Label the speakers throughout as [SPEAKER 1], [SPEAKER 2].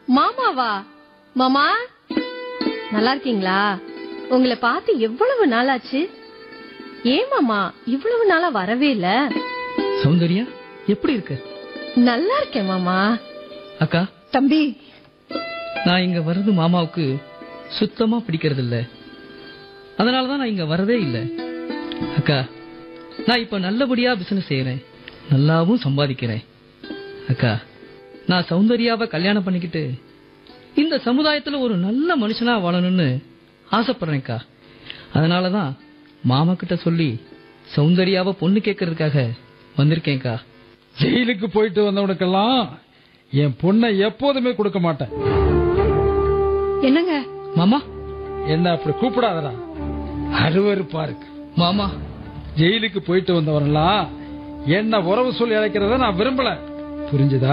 [SPEAKER 1] மாமாவா மாமா நல்லா இருக்கீங்களா உங்களை பார்த்து எவ்வளவு நாளாச்சு ஏன் மாமா இவ்வளவு நாளா வரவே இல்ல
[SPEAKER 2] சௌந்தர்யா எப்படி இருக்க
[SPEAKER 1] நல்லா இருக்கேன் மாமா
[SPEAKER 2] அக்கா
[SPEAKER 3] தம்பி
[SPEAKER 2] நான் இங்க வர்றது மாமாவுக்கு சுத்தமா பிடிக்கிறது இல்ல அதனாலதான் நான் இங்க வரதே இல்ல அக்கா நான் இப்ப நல்லபடியா பிசினஸ் செய்யறேன் நல்லாவும் சம்பாதிக்கிறேன் அக்கா நான் சௌந்தர்யாவை கல்யாணம் பண்ணிக்கிட்டு இந்த சமுதாயத்துல ஒரு நல்ல மனுஷனா வாழணும்னு ஆசைப்படுறேன்க்கா அதனாலதான் மாமா கிட்ட சொல்லி சௌந்தர்யாவை பொண்ணு கேட்கறதுக்காக வந்திருக்கேன்க்கா
[SPEAKER 4] ஜெயிலுக்கு போயிட்டு வந்தவனுக்கெல்லாம் என் பொண்ணை எப்போதுமே கொடுக்க மாட்டேன்
[SPEAKER 3] என்னங்க
[SPEAKER 2] மாமா
[SPEAKER 4] என்ன அப்படி கூப்பிடாதடா அருவருப்பா இருக்கு
[SPEAKER 2] மாமா
[SPEAKER 4] ஜெயிலுக்கு போயிட்டு வந்தவரெல்லாம் என்ன உறவு சொல்லி அழைக்கிறத நான் விரும்பல புரிஞ்சுதா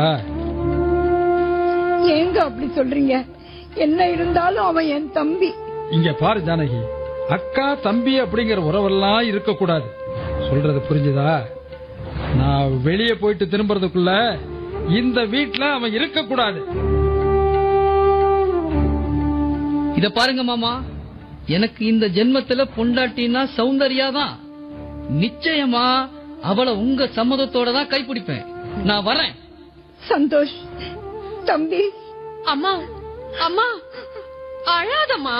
[SPEAKER 3] ஏங்க அப்படி சொல்றீங்க என்ன இருந்தாலும் அவன் என் தம்பி
[SPEAKER 4] இங்க பாரு ஜானகி அக்கா தம்பி அப்படிங்கிற உறவெல்லாம் இருக்க கூடாது சொல்றது புரிஞ்சுதா நான் வெளியே போயிட்டு திரும்புறதுக்குள்ள இந்த வீட்ல அவன் இருக்க கூடாது
[SPEAKER 2] இத பாருங்க மாமா எனக்கு இந்த ஜென்மத்துல பொண்டாட்டினா சௌந்தர்யா தான் நிச்சயமா அவளை உங்க சம்மதத்தோட தான் கைப்பிடிப்பேன் நான் வரேன்
[SPEAKER 3] சந்தோஷ் தம்பி
[SPEAKER 1] அம்மா அம்மா அழாதம்மா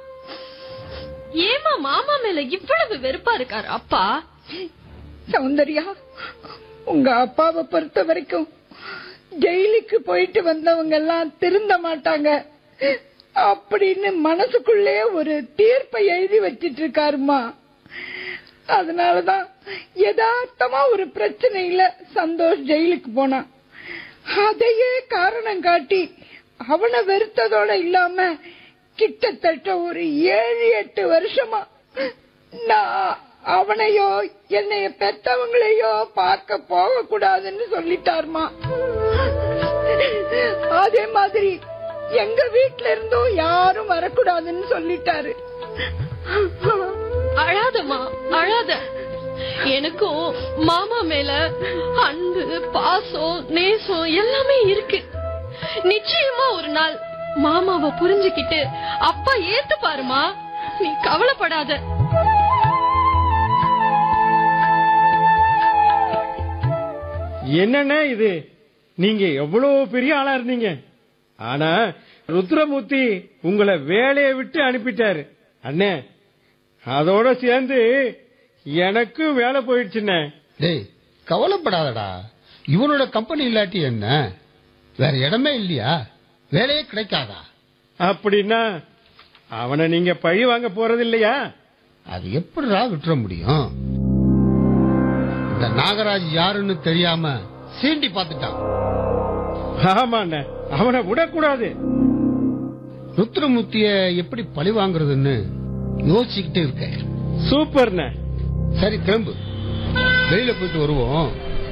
[SPEAKER 1] ஏமா மாமா மேல இவ்வளவு வெறுப்பா இருக்காரு அப்பா
[SPEAKER 3] சௌந்தர்யா உங்க அப்பாவை பொறுத்த வரைக்கும் ஜெயிலுக்கு போயிட்டு வந்தவங்க எல்லாம் திருந்த மாட்டாங்க அப்படின்னு மனசுக்குள்ளே ஒரு தீர்ப்பை எழுதி வச்சிட்டு இருக்காருமா அதனாலதான் யதார்த்தமா ஒரு பிரச்சனையில சந்தோஷ் ஜெயிலுக்கு போனான் அதையே காரணம் காட்டி அவனை வெறுத்ததோட இல்லாம கிட்டத்தட்ட ஒரு ஏழு எட்டு வருஷமா நான் அவனையோ என்னைய பெத்தவங்களையோ பார்க்க போக கூடாதுன்னு சொல்லிட்டாருமா அதே மாதிரி எங்க வீட்ல இருந்தும் யாரும் வரக்கூடாதுன்னு சொல்லிட்டாரு
[SPEAKER 1] அழாதம்மா அழாத எனக்கும் மாமா மேல அன்பு பாசம் நேசம் எல்லாமே இருக்கு நிச்சயமா ஒரு நாள் மாமாவை புரிஞ்சுக்கிட்டு அப்பா ஏத்து பாருமா நீ கவலைப்படாத
[SPEAKER 5] என்னண்ணே இது நீங்க எவ்வளவு பெரிய ஆளா இருந்தீங்க ஆனா ருத்ரமூர்த்தி உங்களை வேலையை விட்டு அனுப்பிட்டாரு அண்ணே அதோட சேர்ந்து எனக்கும் வேலை போயிடுச்சுண்ணே
[SPEAKER 6] டேய் கவலைப்படாதடா இவனோட கம்பெனி இல்லாட்டி என்ன வேற இடமே இல்லையா வேலையே கிடைக்காதா
[SPEAKER 5] அப்படின்னா அவனை நீங்க பழி வாங்க போறது இல்லையா
[SPEAKER 6] அது எப்படிடா விட்டுற முடியும் இந்த நாகராஜ் யாருன்னு தெரியாம சீண்டி பார்த்துட்டான்
[SPEAKER 5] ஆமாண்ணே அவனை விடக்கூடாது
[SPEAKER 6] ருத்ரமூர்த்திய எப்படி பழி வாங்குறதுன்னு யோசிச்சுக்கிட்டே இருக்கேன்
[SPEAKER 5] சூப்பர்ண்ணே
[SPEAKER 6] சரி கிளம்பு வெளியில போயிட்டு வருவோம்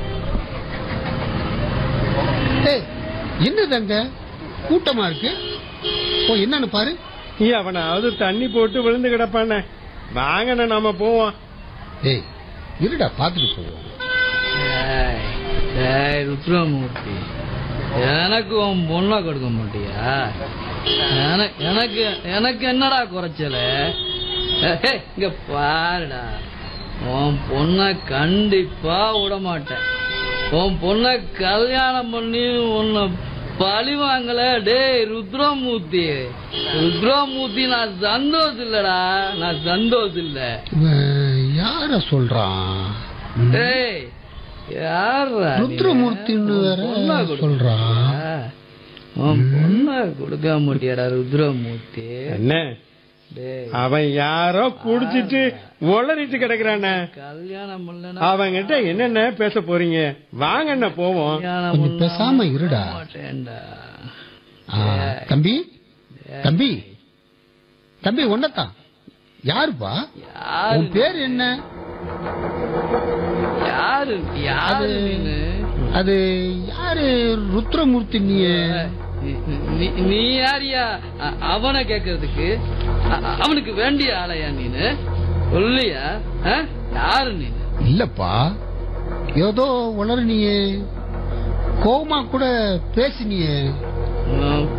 [SPEAKER 6] ஏய், என்னது அங்க கூட்டமா இருக்கு ஓ என்னன்னு பாரு
[SPEAKER 5] நீ அவனாவது தண்ணி போட்டு விழுந்து கிடப்பானே வாங்கண்ணே நாம போவோம்
[SPEAKER 6] டேய் இருடா பாத்துட்டு போவோம்
[SPEAKER 2] டேய், டேய் ருத்ரமூர்த்தி எனக்கு உன் பொண்ணை கொடுக்க மாட்டியா எனக்கு எனக்கு எனக்கு என்னடா குறைச்சல ஏய், இங்க பாருடா உன் பொண்ணை கண்டிப்பா விட மாட்டேன் உன் பொண்ணை கல்யாணம் பண்ணி உன்னை பழி வாங்கல டேய் ருத்ரமூர்த்தி ருத்ரமூர்த்தி நான் சந்தோஷம் இல்லடா நான் சந்தோஷம் இல்லை
[SPEAKER 6] இவன் யார சொல்றான் ம்.
[SPEAKER 2] டேய் யார்ரா நீ?
[SPEAKER 6] ருத்ரமூர்த்தின்னு வேற
[SPEAKER 2] உன் பொண்ணா கொடுக்க
[SPEAKER 6] சொல்றான்.
[SPEAKER 2] மாட்டியா? உன் பொண்ணா கொடுக்க மாட்டியாடா ருத்ரமூர்த்தி
[SPEAKER 5] என்ன
[SPEAKER 2] டேய்
[SPEAKER 5] அவன் யாரோ குடிச்சிட்டு உளறிட்டு கிடக்குறானே
[SPEAKER 2] கல்யாணம் பண்ணலனா
[SPEAKER 5] அவங்கிட்ட என்னென்ன பேச போறீங்க வாங்கண்ண போவோம்
[SPEAKER 2] கல்யாணம்
[SPEAKER 6] கொஞ்சம்
[SPEAKER 2] பண்ண
[SPEAKER 6] பேசாம இருடா
[SPEAKER 2] மாட்டேன்டா
[SPEAKER 6] ஆ, தம்பி தம்பி தம்பி ஒன்னதான் யாருப்பா
[SPEAKER 2] யாரு
[SPEAKER 6] உன் பேர் என்ன
[SPEAKER 2] யாரு யாரு
[SPEAKER 6] அது-
[SPEAKER 2] நீனு
[SPEAKER 6] அது யாரு ருத்ரமூர்த்தி நீ
[SPEAKER 2] நீ- நீ- நீ யாரியா அ- அவனை கேக்குறதுக்கு அ- அவனுக்கு வேண்டிய ஆளையா நீனு சொல்லியா ஆ? யாரு நீ
[SPEAKER 6] இல்லப்பா ஏதோ உளறு நீ கோவமா கூட பேசினியே
[SPEAKER 2] உன்